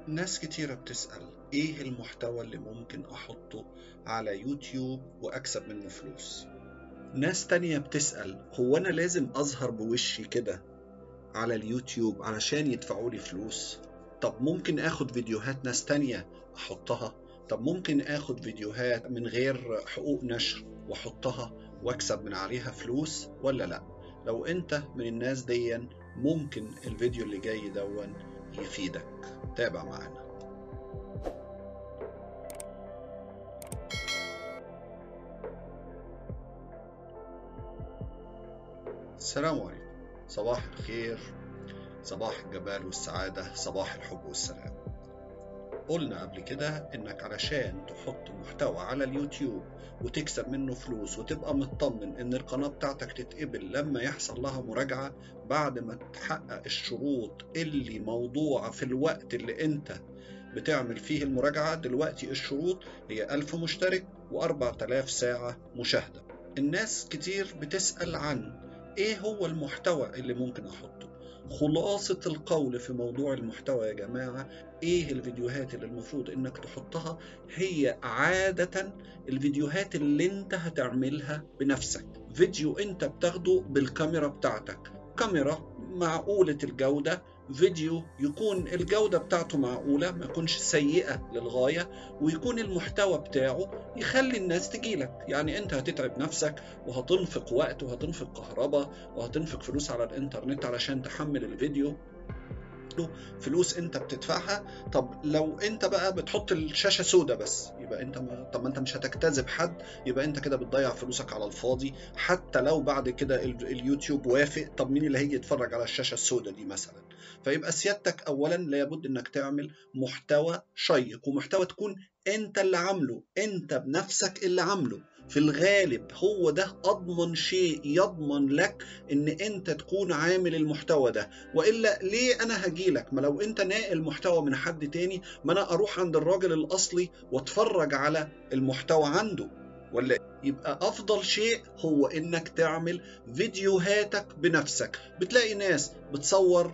ناس كتيرة بتسأل ايه المحتوى اللي ممكن احطه على يوتيوب واكسب منه فلوس ناس تانية بتسأل هو انا لازم اظهر بوشي كده على اليوتيوب علشان يدفعوا لي فلوس طب ممكن اخد فيديوهات ناس تانية احطها طب ممكن اخد فيديوهات من غير حقوق نشر واحطها واكسب من عليها فلوس ولا لا لو انت من الناس دي ممكن الفيديو اللي جاي دون يفيدك تابع معانا السلام عليكم صباح الخير صباح الجمال والسعادة صباح الحب والسلام قلنا قبل كده انك علشان تحط محتوى على اليوتيوب وتكسب منه فلوس وتبقى مطمن ان القناة بتاعتك تتقبل لما يحصل لها مراجعة بعد ما تحقق الشروط اللي موضوعة في الوقت اللي انت بتعمل فيه المراجعة دلوقتي الشروط هي ألف مشترك وأربع تلاف ساعة مشاهدة الناس كتير بتسأل عن ايه هو المحتوى اللي ممكن احطه خلاصة القول في موضوع المحتوى يا جماعة ايه الفيديوهات اللي المفروض انك تحطها هي عادة الفيديوهات اللي انت هتعملها بنفسك فيديو انت بتاخده بالكاميرا بتاعتك كاميرا معقولة الجودة فيديو يكون الجودة بتاعته معقولة ما يكونش سيئة للغاية ويكون المحتوى بتاعه يخلي الناس تجيلك يعني انت هتتعب نفسك وهتنفق وقت وهتنفق كهرباء وهتنفق فلوس على الانترنت علشان تحمل الفيديو فلوس انت بتدفعها طب لو انت بقى بتحط الشاشه سودة بس يبقى انت ما طب ما انت مش هتجتذب حد يبقى انت كده بتضيع فلوسك على الفاضي حتى لو بعد كده اليوتيوب وافق طب مين اللي هيجي يتفرج على الشاشه السوداء دي مثلا فيبقى سيادتك اولا لابد انك تعمل محتوى شيق ومحتوى تكون انت اللي عامله انت بنفسك اللي عامله في الغالب هو ده اضمن شيء يضمن لك ان انت تكون عامل المحتوى ده والا ليه انا هجيلك ما لو انت ناقل محتوى من حد تاني ما انا اروح عند الراجل الاصلي واتفرج على المحتوى عنده ولا يبقى افضل شيء هو انك تعمل فيديوهاتك بنفسك بتلاقي ناس بتصور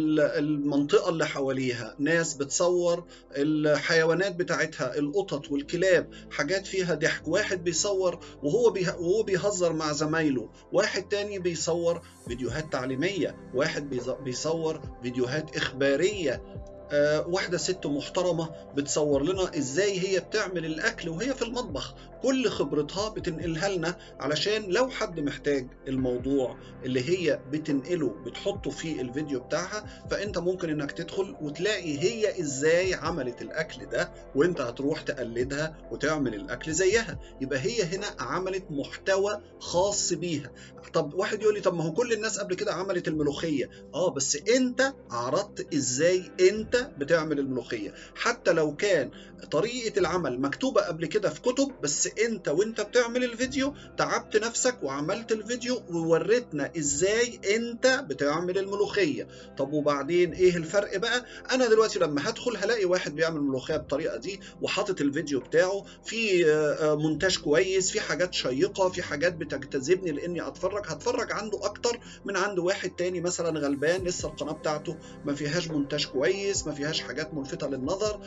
المنطقة اللي حواليها ناس بتصور الحيوانات بتاعتها القطط والكلاب حاجات فيها ضحك واحد بيصور وهو وهو بيهزر مع زمايله واحد تاني بيصور فيديوهات تعليمية واحد بيصور فيديوهات إخبارية آه واحدة ست محترمة بتصور لنا ازاي هي بتعمل الاكل وهي في المطبخ كل خبرتها بتنقلها لنا علشان لو حد محتاج الموضوع اللي هي بتنقله بتحطه في الفيديو بتاعها فانت ممكن انك تدخل وتلاقي هي ازاي عملت الاكل ده وانت هتروح تقلدها وتعمل الاكل زيها يبقى هي هنا عملت محتوى خاص بيها طب واحد يقول لي طب ما هو كل الناس قبل كده عملت الملوخية اه بس انت عرضت ازاي انت بتعمل الملوخية حتى لو كان طريقة العمل مكتوبة قبل كده في كتب بس انت وانت بتعمل الفيديو تعبت نفسك وعملت الفيديو ووريتنا ازاي انت بتعمل الملوخية طب وبعدين ايه الفرق بقى انا دلوقتي لما هدخل هلاقي واحد بيعمل ملوخية بالطريقة دي وحاطط الفيديو بتاعه في مونتاج كويس في حاجات شيقة في حاجات بتجتذبني لاني اتفرج هتفرج عنده اكتر من عند واحد تاني مثلا غلبان لسه القناة بتاعته ما فيهاش مونتاج كويس ما فيهاش حاجات ملفتة للنظر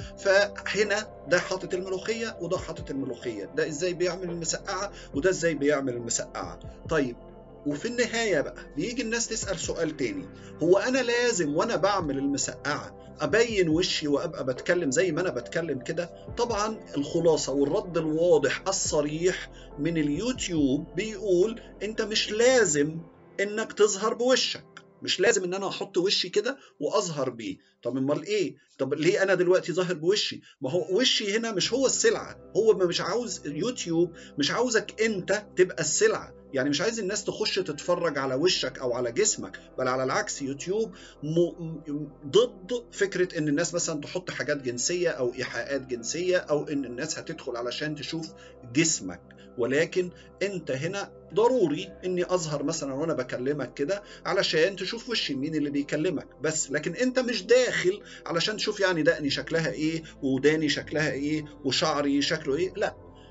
فهنا ده حاطط الملوخية وده حاطط الملوخية ده ازاي بيعمل المسقعة وده ازاي بيعمل المسقعة طيب وفي النهاية بقى بيجي الناس تسأل سؤال تاني هو أنا لازم وأنا بعمل المسقعة أبين وشي وأبقى بتكلم زي ما أنا بتكلم كده طبعا الخلاصة والرد الواضح الصريح من اليوتيوب بيقول أنت مش لازم إنك تظهر بوشك مش لازم ان انا احط وشي كده واظهر بيه طب امال ايه طب ليه انا دلوقتي ظاهر بوشي ما هو وشي هنا مش هو السلعه هو مش عاوز يوتيوب مش عاوزك انت تبقى السلعه يعني مش عايز الناس تخش تتفرج على وشك او على جسمك بل على العكس يوتيوب م... ضد فكره ان الناس مثلا تحط حاجات جنسيه او ايحاءات جنسيه او ان الناس هتدخل علشان تشوف جسمك ولكن انت هنا ضروري اني اظهر مثلا وانا بكلمك كده علشان تشوف وش مين اللي بيكلمك بس لكن انت مش داخل علشان تشوف يعني دقني شكلها ايه وداني شكلها ايه وشعري شكله ايه لا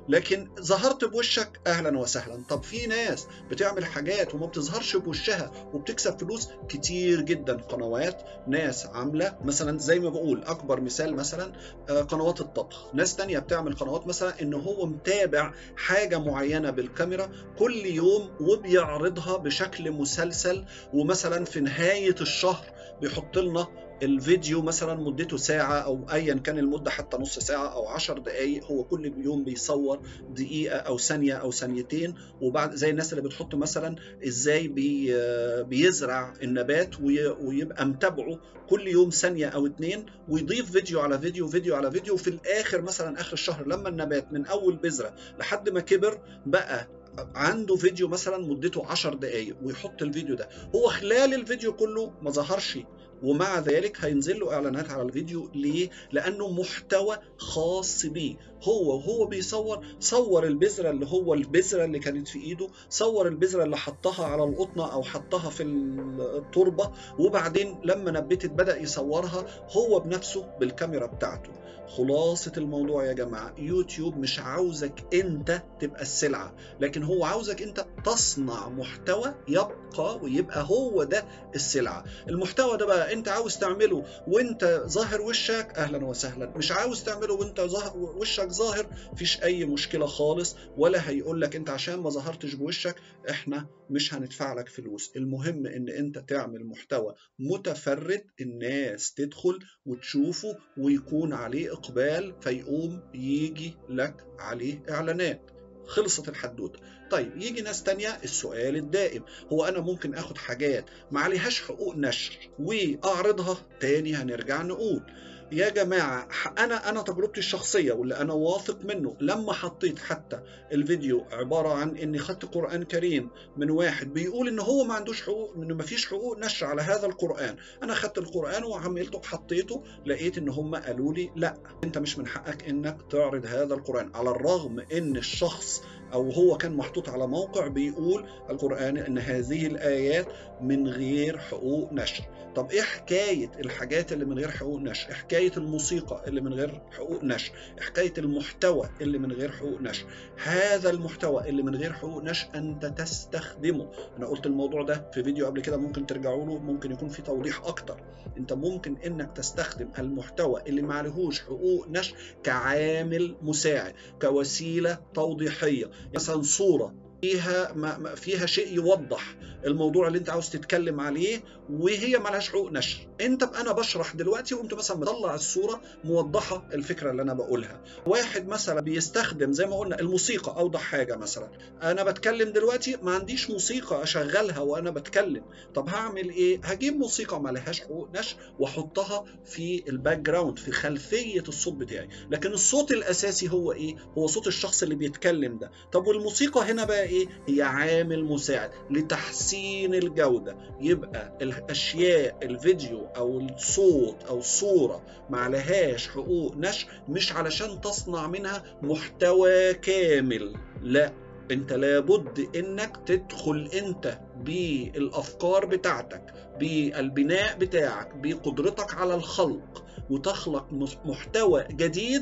لكن ظهرت بوشك اهلا وسهلا طب في ناس بتعمل حاجات وما بتظهرش بوشها وبتكسب فلوس كتير جدا قنوات ناس عامله مثلا زي ما بقول اكبر مثال مثلا آه، قنوات الطبخ ناس تانية بتعمل قنوات مثلا ان هو متابع حاجه معينه بالكاميرا كل يوم وبيعرضها بشكل مسلسل ومثلا في نهايه الشهر بيحط لنا الفيديو مثلا مدته ساعة أو أيا كان المدة حتى نص ساعة أو عشر دقايق هو كل يوم بيصور دقيقة أو ثانية أو ثانيتين وبعد زي الناس اللي بتحط مثلا إزاي بي بيزرع النبات ويبقى متابعه كل يوم ثانية أو اتنين ويضيف فيديو على فيديو فيديو على فيديو وفي الآخر مثلا آخر الشهر لما النبات من أول بذرة لحد ما كبر بقى عنده فيديو مثلا مدته 10 دقايق ويحط الفيديو ده هو خلال الفيديو كله ما ظهرش ومع ذلك هينزل له اعلانات على الفيديو ليه؟ لانه محتوى خاص بيه هو وهو بيصور صور البذره اللي هو البذره اللي كانت في ايده صور البذره اللي حطها على القطنه او حطها في التربه وبعدين لما نبتت بدا يصورها هو بنفسه بالكاميرا بتاعته خلاصة الموضوع يا جماعة يوتيوب مش عاوزك انت تبقى السلعة لكن هو عاوزك انت تصنع محتوى يبقى ويبقى هو ده السلعة المحتوى ده بقى انت عاوز تعمله وانت ظاهر وشك اهلا وسهلا مش عاوز تعمله وانت ظاهر وشك ظاهر فيش اي مشكلة خالص ولا هيقول لك انت عشان ما ظهرتش بوشك احنا مش هندفع لك فلوس المهم ان انت تعمل محتوى متفرد الناس تدخل وتشوفه ويكون عليه اقبال فيقوم يجي لك عليه اعلانات خلصت الحدوته طيب يجي ناس تانية السؤال الدائم هو انا ممكن اخد حاجات ما عليهاش حقوق نشر واعرضها تاني هنرجع نقول يا جماعة أنا أنا تجربتي الشخصية واللي أنا واثق منه لما حطيت حتى الفيديو عبارة عن إني خدت قرآن كريم من واحد بيقول إن هو ما عندوش حقوق إنه ما فيش حقوق نشر على هذا القرآن أنا خدت القرآن وعملته حطيته لقيت إن هم قالوا لي لا أنت مش من حقك إنك تعرض هذا القرآن على الرغم إن الشخص أو هو كان محطوط على موقع بيقول القرآن إن هذه الآيات من غير حقوق نشر طب إيه حكاية الحاجات اللي من غير حقوق نشر إيه حكاية الموسيقى اللي من غير حقوق نشر إيه حكاية المحتوى اللي من غير حقوق نشر هذا المحتوى اللي من غير حقوق نشر أنت تستخدمه أنا قلت الموضوع ده في فيديو قبل كده ممكن ترجعوا له ممكن يكون في توضيح أكتر أنت ممكن إنك تستخدم المحتوى اللي ما عليهوش حقوق نشر كعامل مساعد كوسيلة توضيحية مثلا صورة فيها ما فيها شيء يوضح الموضوع اللي انت عاوز تتكلم عليه وهي مالهاش حقوق نشر انت انا بشرح دلوقتي وانت مثلا مطلع الصوره موضحه الفكره اللي انا بقولها واحد مثلا بيستخدم زي ما قلنا الموسيقى اوضح حاجه مثلا انا بتكلم دلوقتي ما عنديش موسيقى اشغلها وانا بتكلم طب هعمل ايه هجيب موسيقى مالهاش حقوق نشر واحطها في الباك جراوند في خلفيه الصوت بتاعي لكن الصوت الاساسي هو ايه هو صوت الشخص اللي بيتكلم ده طب والموسيقى هنا بقى ايه هي عامل مساعد لتحسين الجوده يبقى الاشياء الفيديو او الصوت او الصوره ما عليهاش حقوق نشر مش علشان تصنع منها محتوى كامل لا انت لابد انك تدخل انت بالافكار بتاعتك بالبناء بتاعك بقدرتك على الخلق وتخلق محتوى جديد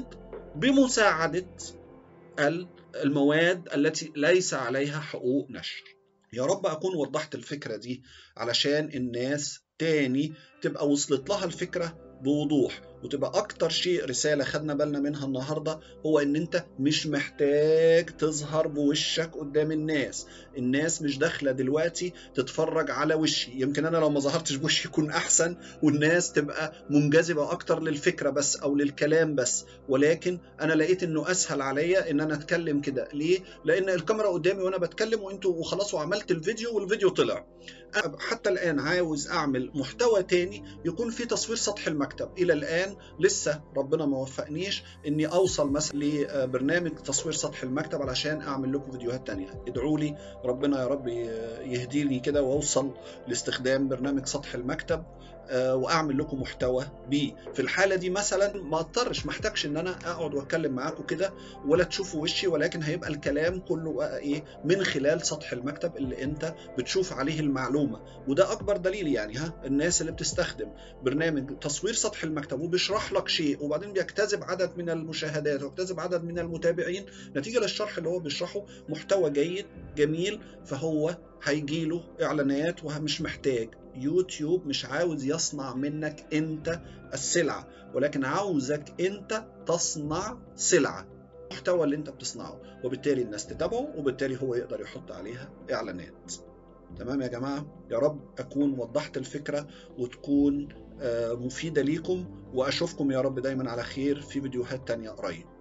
بمساعده المواد التي ليس عليها حقوق نشر يا رب أكون وضحت الفكرة دي علشان الناس تاني تبقى وصلت لها الفكرة بوضوح وتبقى اكتر شيء رساله خدنا بالنا منها النهارده هو ان انت مش محتاج تظهر بوشك قدام الناس الناس مش داخله دلوقتي تتفرج على وشي يمكن انا لو ما ظهرتش بوشي يكون احسن والناس تبقى منجذبه اكتر للفكره بس او للكلام بس ولكن انا لقيت انه اسهل عليا ان انا اتكلم كده ليه لان الكاميرا قدامي وانا بتكلم وانتوا وخلاص وعملت الفيديو والفيديو طلع حتى الان عاوز اعمل محتوى تاني يكون فيه تصوير سطح المكتب الى الان لسه ربنا ما وفقنيش اني اوصل مثلا لبرنامج تصوير سطح المكتب علشان اعمل لكم فيديوهات تانية ادعوا لي ربنا يا رب يهديني كده واوصل لاستخدام برنامج سطح المكتب واعمل لكم محتوى بيه في الحاله دي مثلا ما اضطرش ما احتاجش ان انا اقعد واتكلم معاكم كده ولا تشوفوا وشي ولكن هيبقى الكلام كله بقى ايه من خلال سطح المكتب اللي انت بتشوف عليه المعلومه وده اكبر دليل يعني ها الناس اللي بتستخدم برنامج تصوير سطح المكتب بيشرح لك شيء وبعدين بيجتذب عدد من المشاهدات ويجتذب عدد من المتابعين نتيجه للشرح اللي هو بيشرحه محتوى جيد جميل فهو هيجيله اعلانات ومش محتاج يوتيوب مش عاوز يصنع منك انت السلعه ولكن عاوزك انت تصنع سلعه المحتوى اللي انت بتصنعه وبالتالي الناس تتابعه وبالتالي هو يقدر يحط عليها اعلانات تمام يا جماعه يا رب اكون وضحت الفكره وتكون مفيده ليكم واشوفكم يا رب دايما على خير في فيديوهات تانية قريب